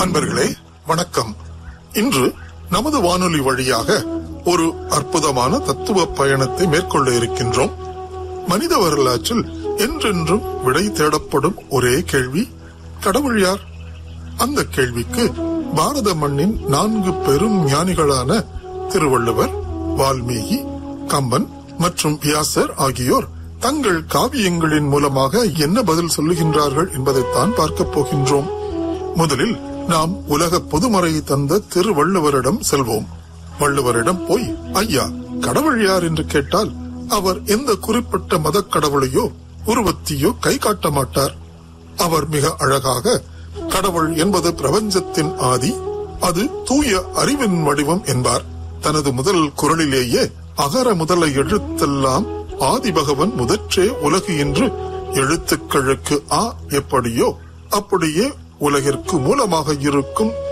அன்பர்களே வணக்கம் இன்று நமது வானொலி வழியாக ஒரு அற்புதமான தத்துவ பயணத்தை மேற்கொள்ள இருக்கின்றோம் மனித வரலாற்றில் என்றென்றும் விடை தேடப்படும் ஒரே கேள்வி கடவுள் யார் அந்த கேள்விக்கு பாரத மண்ணின் நான்கு பெரும் ஞானிகளான திருவள்ளுவர் வால்மீகி கம்பன் மற்றும் வியாசர் ஆகியோர் தங்கள் காவியங்களின் மூலமாக என்ன பதில் சொல்லுகின்றார்கள் என்பதைத்தான் பார்க்கப் போகின்றோம் முதலில் நாம் உலக பொதுமறை தந்த திருவள்ளுவரிடம் செல்வோம் வள்ளுவரிடம் போய் ஐயா கடவுள் யார் என்று கேட்டால் அவர் எந்த குறிப்பிட்ட மதக் கடவுளையோ உருவத்தையோ கை காட்ட மாட்டார் அவர் மிக அழகாக கடவுள் என்பது பிரபஞ்சத்தின் ஆதி அது தூய அறிவின் வடிவம் என்பார் தனது முதல் குரலிலேயே அகர முதல எழுத்தெல்லாம் ஆதி பகவன் முதற்றே உலகு என்று எழுத்துக்களுக்கு ஆ எப்படியோ அப்படியே உலகிற்கு மூலமாக இருக்கும்